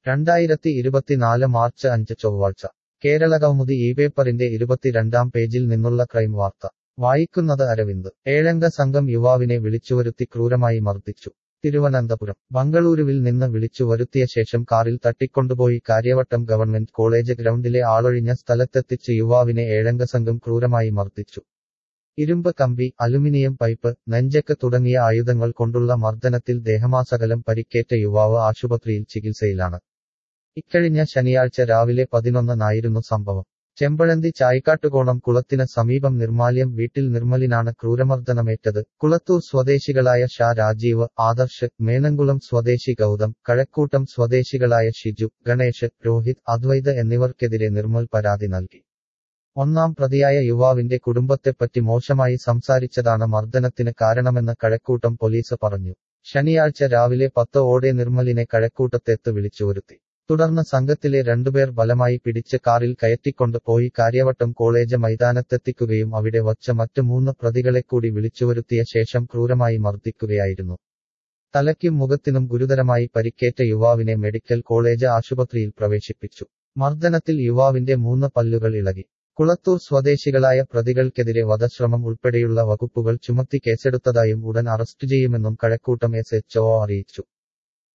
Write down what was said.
രണ്ടായിരത്തി ഇരുപത്തിനാല് മാർച്ച് അഞ്ച് ചൊവ്വാഴ്ച കേരളകൗമുദി ഈ പേപ്പറിന്റെ ഇരുപത്തിരണ്ടാം പേജിൽ നിന്നുള്ള ക്രൈം വാർത്ത വായിക്കുന്നത് അരവിന്ദ് ഏഴംഗ സംഘം യുവാവിനെ വിളിച്ചുവരുത്തി ക്രൂരമായി മർദ്ദിച്ചു തിരുവനന്തപുരം ബംഗളൂരുവിൽ നിന്ന് വിളിച്ചു വരുത്തിയ ശേഷം കാറിൽ തട്ടിക്കൊണ്ടുപോയി കാര്യവട്ടം ഗവൺമെന്റ് കോളേജ് ഗ്രൗണ്ടിലെ ആളൊഴിഞ്ഞ സ്ഥലത്തെത്തിച്ച് യുവാവിനെ ഏഴംഗ സംഘം ക്രൂരമായി മർദ്ദിച്ചു ഇരുമ്പ് കമ്പി അലുമിനിയം പൈപ്പ് നെഞ്ചക്ക് തുടങ്ങിയ ആയുധങ്ങൾ കൊണ്ടുള്ള മർദ്ദനത്തിൽ ദേഹമാസകലം പരിക്കേറ്റ യുവാവ് ആശുപത്രിയിൽ ചികിത്സയിലാണ് ഇക്കഴിഞ്ഞ ശനിയാഴ്ച രാവിലെ പതിനൊന്നിനായിരുന്നു സംഭവം ചെമ്പഴന്തി ചായ്ക്കാട്ടുകോണം കുളത്തിന് സമീപം നിർമാല്യം വീട്ടിൽ നിർമ്മലിനാണ് ക്രൂരമർദ്ദനമേറ്റത് കുളത്തൂർ സ്വദേശികളായ ഷാ രാജീവ് ആദർശ് മേനങ്കുളം സ്വദേശി ഗൗതം കഴക്കൂട്ടം സ്വദേശികളായ ഷിജു ഗണേഷ് രോഹിത് അദ്വൈത് എന്നിവർക്കെതിരെ നിർമ്മൽ പരാതി നൽകി ഒന്നാം പ്രതിയായ യുവാവിന്റെ കുടുംബത്തെപ്പറ്റി മോശമായി സംസാരിച്ചതാണ് മർദ്ദനത്തിന് കാരണമെന്ന് കഴക്കൂട്ടം പോലീസ് പറഞ്ഞു ശനിയാഴ്ച രാവിലെ പത്ത് ഓടെ നിർമ്മലിനെ കഴക്കൂട്ടത്തെത്ത് വിളിച്ചുവരുത്തി തുടർന്ന് സംഘത്തിലെ രണ്ടുപേർ ബലമായി പിടിച്ച് കാറിൽ കയറ്റിക്കൊണ്ട് പോയി കാര്യവട്ടം കോളേജ് മൈതാനത്തെത്തിക്കുകയും അവിടെ വച്ച് മറ്റ് മൂന്ന് പ്രതികളെ കൂടി വിളിച്ചുവരുത്തിയ ശേഷം ക്രൂരമായി മർദ്ദിക്കുകയായിരുന്നു തലയ്ക്കും മുഖത്തിനും ഗുരുതരമായി പരിക്കേറ്റ യുവാവിനെ മെഡിക്കൽ കോളേജ് ആശുപത്രിയിൽ പ്രവേശിപ്പിച്ചു മർദ്ദനത്തിൽ യുവാവിന്റെ മൂന്ന് പല്ലുകൾ ഇളകി കുളത്തൂർ സ്വദേശികളായ പ്രതികൾക്കെതിരെ വധശ്രമം ഉൾപ്പെടെയുള്ള വകുപ്പുകൾ ചുമത്തി കേസെടുത്തതായും ഉടൻ അറസ്റ്റ് ചെയ്യുമെന്നും കഴക്കൂട്ടം എസ് എച്ച് അറിയിച്ചു